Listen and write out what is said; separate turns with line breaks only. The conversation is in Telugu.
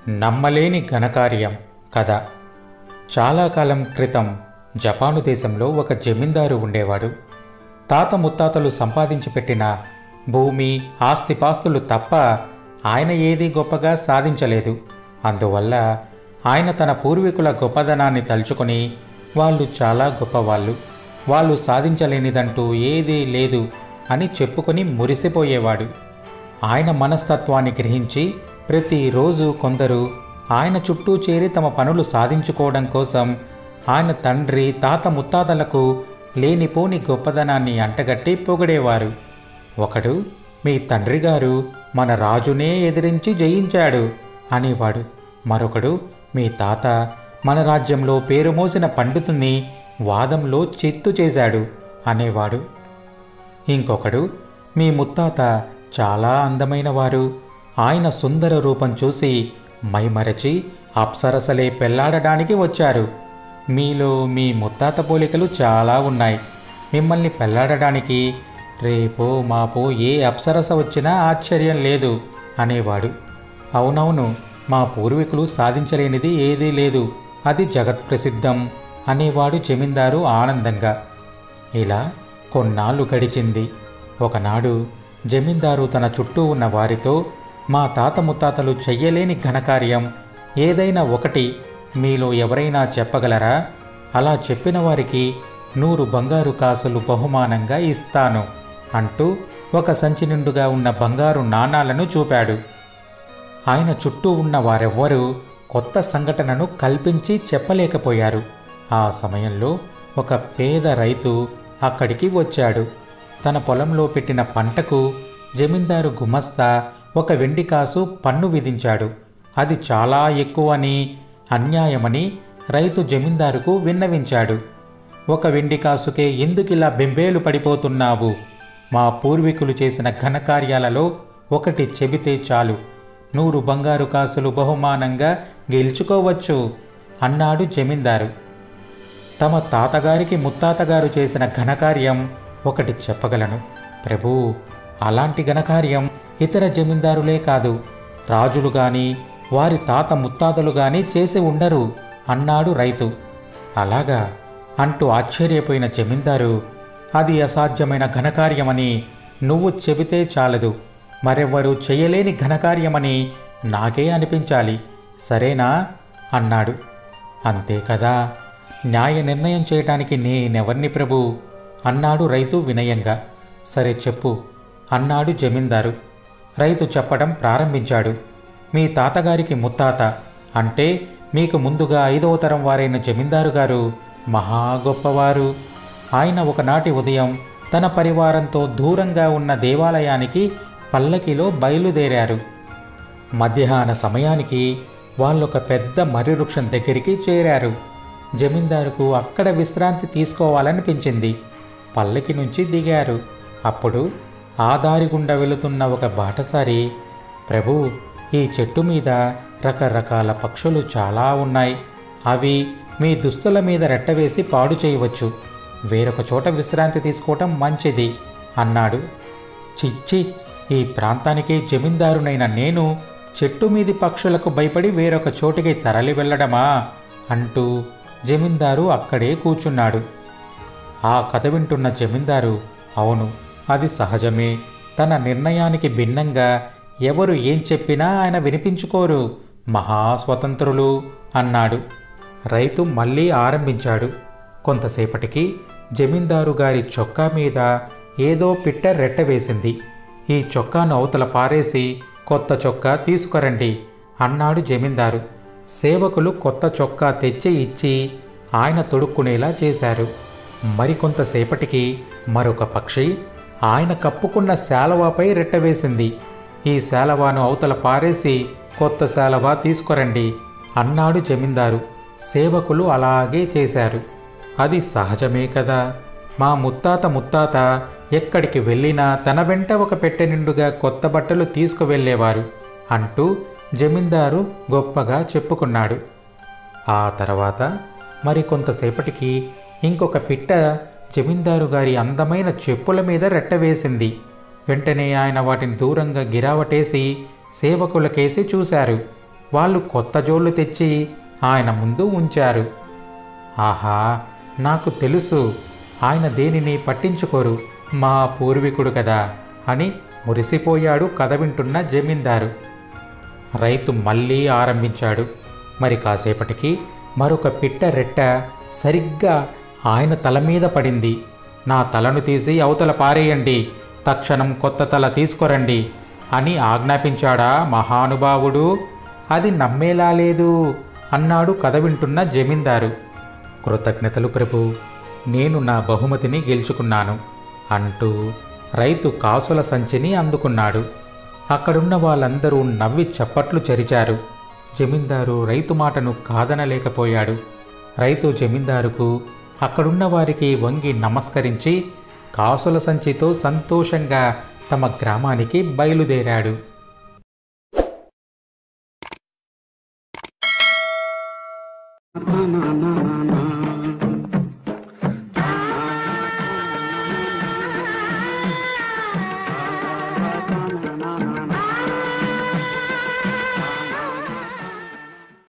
నమ్మలేని ఘనకార్యం కథ చాలా కాలం క్రితం జపాను దేశంలో ఒక జమీందారు ఉండేవాడు తాత ముత్తాతలు సంపాదించి పెట్టిన భూమి ఆస్తిపాస్తులు తప్ప ఆయన ఏదీ గొప్పగా సాధించలేదు అందువల్ల ఆయన తన పూర్వీకుల గొప్పదనాన్ని తలుచుకొని వాళ్ళు చాలా గొప్పవాళ్ళు వాళ్ళు సాధించలేనిదంటూ ఏదీ లేదు అని చెప్పుకొని మురిసిపోయేవాడు ఆయన మనస్తత్వాన్ని గ్రహించి ప్రతిరోజు కొందరు ఆయన చుట్టూ చేరి తమ పనులు సాధించుకోవడం కోసం ఆయన తండ్రి తాత ముత్తాతలకు లేనిపోని గొప్పదనాన్ని అంటగట్టి పొగిడేవారు ఒకడు మీ తండ్రి గారు మన రాజునే ఎదిరించి జయించాడు అనేవాడు మరొకడు మీ తాత మన రాజ్యంలో పేరు మోసిన పండితుని వాదంలో చిత్తు చేశాడు అనేవాడు ఇంకొకడు మీ ముత్తాత చాలా అందమైన వారు ఆయన సుందర రూపం చూసి మైమరచి అప్సరసలే పెళ్లాడడానికి వచ్చారు మీలో మీ ముత్తాత పోలికలు చాలా ఉన్నాయి మిమ్మల్ని పెళ్లాడడానికి రేపో మాపో ఏ అప్సరస వచ్చినా ఆశ్చర్యం లేదు అనేవాడు అవునవును మా పూర్వీకులు సాధించలేనిది ఏదీ లేదు అది జగత్ప్రసిద్ధం అనేవాడు జమీందారు ఆనందంగా ఇలా కొన్నాళ్ళు గడిచింది ఒకనాడు జమీందారు తన చుట్టూ ఉన్న వారితో మా తాత ముత్తాతలు చెయ్యలేని ఘనకార్యం ఏదైనా ఒకటి మీలో ఎవరైనా చెప్పగలరా అలా చెప్పిన వారికి నూరు బంగారు కాసులు బహుమానంగా ఇస్తాను అంటూ ఒక సంచి నిండుగా ఉన్న బంగారు నాణాలను చూపాడు ఆయన చుట్టూ ఉన్న వారెవ్వరూ కొత్త సంఘటనను కల్పించి చెప్పలేకపోయారు ఆ సమయంలో ఒక పేద రైతు అక్కడికి వచ్చాడు తన పొలంలో పెట్టిన పంటకు జమీందారు గుమస్తా ఒక వెండి కాసు పన్ను విధించాడు అది చాలా ఎక్కువని అన్యాయమని రైతు జమీందారుకు విన్నవించాడు ఒక వెండి కాసుకే ఎందుకిలా బెంబేలు పడిపోతున్నావు మా పూర్వీకులు చేసిన ఘనకార్యాలలో ఒకటి చెబితే చాలు నూరు బంగారు కాసులు బహుమానంగా గెలుచుకోవచ్చు అన్నాడు జమీందారు తమ తాతగారికి ముత్తాతగారు చేసిన ఘనకార్యం ఒకటి చెప్పగలను ప్రభూ అలాంటి ఘనకార్యం ఇతర జమీందారులే కాదు రాజులు గాని వారి తాత ముత్తాతలు గాని చేసి ఉండరు అన్నాడు రైతు అలాగా అంటూ ఆశ్చర్యపోయిన జమీందారు అది అసాధ్యమైన ఘనకార్యమని నువ్వు చెబితే చాలదు మరెవ్వరూ చేయలేని ఘనకార్యమని నాకే అనిపించాలి సరేనా అన్నాడు అంతే కదా న్యాయ నిర్ణయం చేయటానికి నేనెవర్ని ప్రభు అన్నాడు రైతు వినయంగా సరే చెప్పు అన్నాడు జమీందారు రైతు చెప్పడం ప్రారంభించాడు మీ తాతగారికి ముత్తాత అంటే మీకు ముందుగా ఐదవ తరం వారైన జమీందారు గారు మహా గొప్పవారు ఆయన ఒకనాటి ఉదయం తన పరివారంతో దూరంగా ఉన్న దేవాలయానికి పల్లకిలో బయలుదేరారు మధ్యాహ్న సమయానికి వాళ్ళొక పెద్ద మర్రి వృక్షం దగ్గరికి చేరారు జమీందారుకు అక్కడ విశ్రాంతి తీసుకోవాలనిపించింది పల్లకి నుంచి దిగారు అప్పుడు ఆ దారి గుండా వెళుతున్న ఒక బాటసారి ప్రభు ఈ చెట్టు మీద రకరకాల పక్షులు చాలా ఉన్నాయి అవి మీ దుస్తుల మీద రెట్టవేసి పాడు చేయవచ్చు వేరొక చోట విశ్రాంతి తీసుకోవటం మంచిది అన్నాడు చిచ్చి ఈ ప్రాంతానికి జమీందారునైన నేను చెట్టు మీది పక్షులకు భయపడి వేరొక చోటికి తరలి వెళ్ళడమా అంటూ జమీందారు అక్కడే కూర్చున్నాడు ఆ కథ వింటున్న జమీందారు అవును అది సహజమే తన నిర్ణయానికి భిన్నంగా ఎవరు ఏం చెప్పినా ఆయన వినిపించుకోరు మహాస్వతంత్రులు అన్నాడు రైతు మళ్ళీ ఆరంభించాడు కొంతసేపటికి జమీందారు గారి చొక్కా మీద ఏదో పిట్ట రెట్టవేసింది ఈ చొక్కాను అవతల పారేసి కొత్త చొక్కా తీసుకురండి అన్నాడు జమీందారు సేవకులు కొత్త చొక్కా తెచ్చి ఇచ్చి ఆయన తొడుక్కునేలా చేశారు మరికొంతసేపటికి మరొక పక్షి ఆయన కప్పుకున్న శాలవాపై రెట్టవేసింది ఈ శాలవాను అవతల పారేసి కొత్త శాలవా తీసుకురండి అన్నాడు జమీందారు సేవకులు అలాగే చేశారు అది సహజమే కదా మా ముత్తాత ముత్తాత ఎక్కడికి వెళ్ళినా తన వెంట ఒక పెట్టె నిండుగా కొత్త బట్టలు తీసుకువెళ్ళేవారు అంటూ జమీందారు గొప్పగా చెప్పుకున్నాడు ఆ తర్వాత మరికొంతసేపటికి ఇంకొక పిట్ట జమీందారు గారి అందమైన చెప్పుల మీద రెట్టవేసింది వెంటనే ఆయన వాటిని దూరంగా గిరావటేసి సేవకులకేసి చూశారు వాళ్ళు కొత్త జోళ్ళు తెచ్చి ఆయన ముందు ఉంచారు ఆహా నాకు తెలుసు ఆయన దేనిని పట్టించుకోరు మా పూర్వీకుడు కదా అని మురిసిపోయాడు కథ వింటున్న జమీందారు రైతు మళ్ళీ ఆరంభించాడు మరి కాసేపటికి మరొక పిట్ట రెట్ట సరిగ్గా ఆయన తల మీద పడింది నా తలను తీసి అవతల పారేయండి తక్షణం కొత్త తల తీసుకురండి అని ఆజ్ఞాపించాడా మహానుభావుడు అది నమ్మేలా లేదు అన్నాడు కథ వింటున్న జమీందారు కృతజ్ఞతలు ప్రభు నేను నా బహుమతిని గెలుచుకున్నాను అంటూ రైతు కాసుల సంచిని అందుకున్నాడు అక్కడున్న వాళ్ళందరూ నవ్వి చప్పట్లు చరిచారు జమీందారు రైతు మాటను కాదనలేకపోయాడు రైతు జమీందారుకు అక్కడున్న వారికి వంగి నమస్కరించి కాసుల సంచితో సంతోషంగా తమ గ్రామానికి బయలుదేరాడు
నా